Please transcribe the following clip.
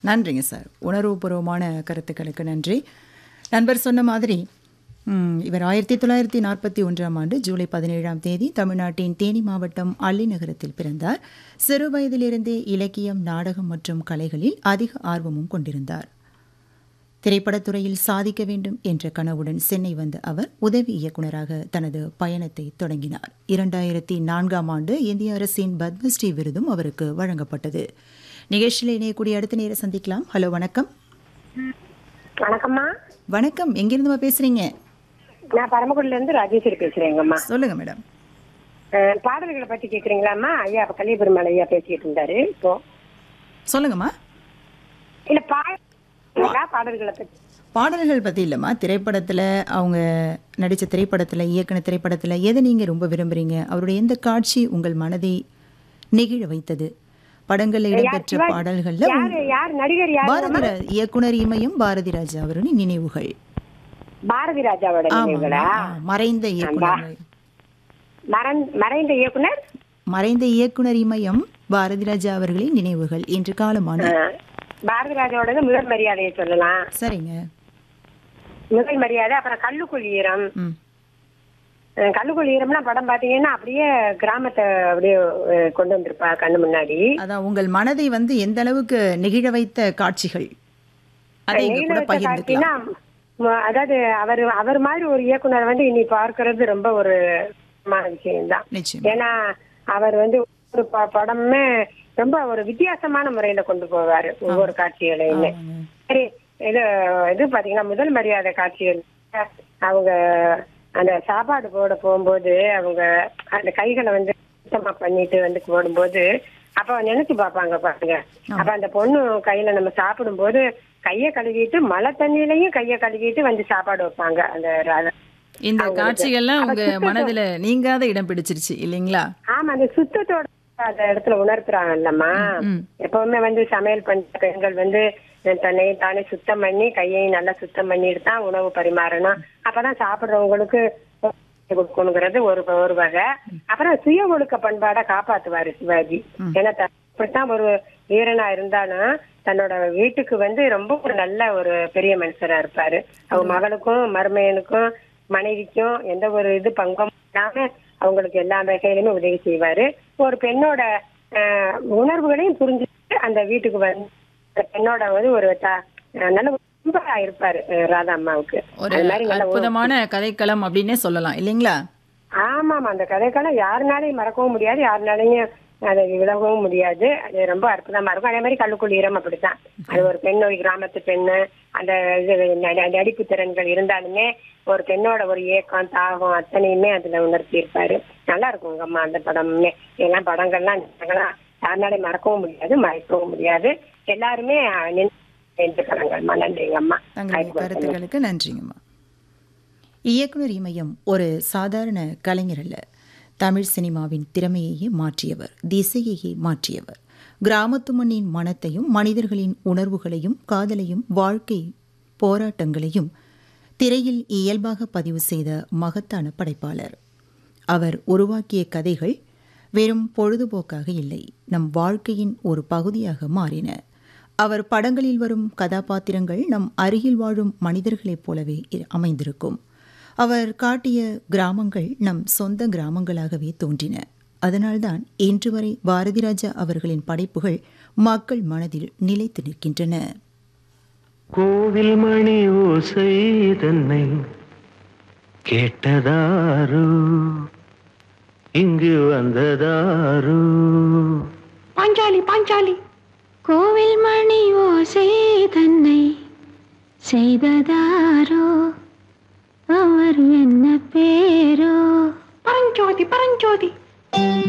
நன்றிங்க சார் உணர்வுபூர்வமான கருத்துக்களுக்கு நன்றி நண்பர் சொன்ன மாதிரி ம், இவர் ஆயிரத்தி தொள்ளாயிரத்தி நாற்பத்தி ஒன்றாம் ஆண்டு ஜூலை பதினேழாம் தேதி தமிழ்நாட்டின் தேனி மாவட்டம் அல்லி நகரத்தில் பிறந்தார் சிறு வயதிலிருந்தே இலக்கியம் நாடகம் மற்றும் கலைகளில் அதிக ஆர்வமும் கொண்டிருந்தார் திரைப்படத்துறையில் சாதிக்க வேண்டும் என்ற கனவுடன் சென்னை வந்த அவர் உதவி இயக்குனராக தனது பயணத்தை தொடங்கினார் இரண்டாயிரத்தி நான்காம் ஆண்டு இந்திய அரசின் பத்மஸ்ரீ விருதும் அவருக்கு வழங்கப்பட்டது நிகழ்ச்சியில் இணையக்கூடிய அடுத்த நேரம் சந்திக்கலாம் ஹலோ வணக்கம் வணக்கம்மா வணக்கம் எங்கிருந்துமா பேசுறீங்க நான் பரமக்குடில இருந்து ராஜேஸ்வரி பேசுறேங்கம்மா சொல்லுங்க மேடம் அஹ், பாடல்களை பத்தி கேக்குறீங்களாம்மா ஐயா அப்ப கலியபெருமாள் ஐயா பேசிட்டு இருந்தாரு இப்போ சொல்லுங்கம்மா இல்ல பாடல்களா பாடல்களை பத்தி பாடல்கள் பற்றி இல்லைம்மா திரைப்படத்தில் அவங்க நடித்த திரைப்படத்தில் இயக்குன திரைப்படத்தில் எதை நீங்கள் ரொம்ப விரும்புகிறீங்க அவருடைய எந்த காட்சி உங்கள் மனதை நெகிழ வைத்தது படங்களில் இடம்பெற்ற சிவாஜி- பாடல்களில் யாரு யார் நடிகர் யாரு பாரதி ரா- இயக்குனர் இமயம் பாரதி ராஜா அவருடைய நினைவுகள் பாரதி ராஜாவோட ஆமாம் நினைவுகளா மறைந்த இயக்குனர் மறந்- மறைந்த இயக்குனர் மறைந்த இயக்குனர் இமயம் பாரதி ராஜா அவர்களின் நினைவுகள் இன்று காலமான அஹ், பாரதி ராஜாவோட முதல் மரியாதையை சொல்லலாம் சரிங்க முதல் மரியாதை அப்புறம் கல்லுக்குள் ஈரம் ம் அஹ், கல்லுக்குள் ஈரம்லாம் படம் பாத்தீங்கன்னா அப்படியே கிராமத்தை அப்படியே அஹ், கொண்டு வந்திருப்பா கண்ணு முன்னாடி அதான் உங்கள் மனதை வந்து எந்த அளவுக்கு நெகிழ வைத்த காட்சிகள் அதை இங்க கூட நீலவட்ட பகிர்ந்துக்கலாம் காட்சினா, ம- அதாவது அவர் அவர் மாதிரி ஒரு இயக்குனர் வந்து இனி பார்க்கிறது ரொம்ப ஒரு முக்கியமான விஷயம்தான் நிச்சயம் ஏன்னா அவர் வந்து ஒரு ப- படமே ரொம்ப ஒரு வித்தியாசமான முறையில கொண்டு போவாரு ஒவ்வொரு காட்சிகளையுமே ஆமாங்க. சரி இது இது பாத்தீங்கன்னா முதல் மரியாதை காட்சிகள் அவங்க அந்த சாப்பாடு போட போகும்போது அவங்க அந்த கைகளை வந்து சுத்தமா பண்ணிட்டு வந்து போடும்போது அப்ப நினைச்சு பார்ப்பாங்க பாருங்க அப்ப அந்த பொண்ணு கையில நம்ம சாப்பிடும்போது கைய கழுவிட்டு மழை தண்ணியிலையும் கைய கழுவிட்டு வந்து சாப்பாடு வைப்பாங்க அந்த ராதா இந்த காட்சிகள்லாம் உங்க மனதுல நீங்காத இடம் பிடிச்சிருச்சு இல்லைங்களா ஆமா அந்த சுத்தத்தோட அந்த இடத்துல உணர்த்துறாங்கல்லம்மா ம். எப்பவுமே வந்து சமையல் பண்ற பெண்கள் வந்து தன்னை தானே சுத்தம் பண்ணி கையை நல்லா சுத்தம் பண்ணிட்டு தான் உணவு பரிமாறணும் அப்பதான் சாப்பிடுறவங்களுக்கு கொடுக்கணுங்கிறது ஒரு ஒரு வகை அப்புறம் சுய ஒழுக்க பண்பாடை காப்பாத்துவாரு சிவாஜி ஏன்னா த- இப்படித்தான் ஒரு வீரனா இருந்தாலும் தன்னோட வீட்டுக்கு வந்து ரொம்ப ஒரு நல்ல ஒரு பெரிய மனுஷரா இருப்பாரு அவங்க மகளுக்கும் மருமையனுக்கும் மனைவிக்கும் எந்த ஒரு இது பங்கும் இல்லாம அவங்களுக்கு எல்லா வகையிலுமே உதவி செய்வாரு ஒரு பெண்ணோட ஆஹ், உணர்வுகளையும் புரிஞ்சுட்டு அந்த வீட்டுக்கு வந்து அந்த பெண்ணோட வந்து ஒரு த- ஆஹ், நல்ல ரொம்ப இருப்பாரு ஆஹ், ராதா அம்மாவுக்கு ஒரு அது மாதிரி நல்ல அற்புதமான கதைக்களம் அப்படின்னே சொல்லலாம் இல்லைங்களா ஆமாமா அந்த கதைக்கெல்லாம் யாருனாலையும் மறக்கவும் முடியாது யாருனாலையும் அதை விலகவும் முடியாது அது ரொம்ப அற்புதமா இருக்கும் அதே மாதிரி கள்ளுக்குள் ஈரம் அப்படித்தான் அது ஒரு பெண் ஒரு கிராமத்து பெண்ணு அந்த இது நடி- நடிப்பு திறன்கள் இருந்தாலுமே ஒரு பெண்ணோட ஒரு ஏக்கம் தாகம் அத்தனையுமே அதுல உணர்த்தி இருப்பாரு நல்லா இருக்கும் உங்க அம்மா அந்த படமுமே எல்லாம் படங்கள்லாம் நாங்கெல்லாம் யாருனாலையும் மறக்கவும் முடியாது மறைக்கவும் முடியாது எல்லாருமே நின்று படங்கள்மா நன்றிங்க அம்மா தங்களுடைய கருத்துக்களுக்கு நன்றிங்கம்மா இயக்குனர் இமயம் ஒரு சாதாரண கலைஞர் அல்ல தமிழ் சினிமாவின் திறமையையே மாற்றியவர் திசையையே மாற்றியவர் கிராமத்து மண்ணின் மனத்தையும் மனிதர்களின் உணர்வுகளையும் காதலையும் வாழ்க்கை போராட்டங்களையும் திரையில் இயல்பாக பதிவு செய்த மகத்தான படைப்பாளர் அவர் உருவாக்கிய கதைகள் வெறும் பொழுதுபோக்காக இல்லை நம் வாழ்க்கையின் ஒரு பகுதியாக மாறின அவர் படங்களில் வரும் கதாபாத்திரங்கள் நம் அருகில் வாழும் மனிதர்களைப் போலவே இரு- அமைந்திருக்கும் அவர் காட்டிய கிராமங்கள் நம் சொந்த கிராமங்களாகவே தோன்றின அதனால்தான் இன்று வரை பாரதி ராஜா அவர்களின் படைப்புகள் மக்கள் மனதில் நிலைத்து நிற்கின்றன கோவில் மணி ஓசை தன்னை கேட்டதாரோ இங்கு வந்ததாரோ பாஞ்சாலி பாஞ்சாலி கோவில் மணி ஓசை தன்னை செய்ததாரோ அவர் என்ன பேரோ பரஞ்சோதி பரஞ்சோதி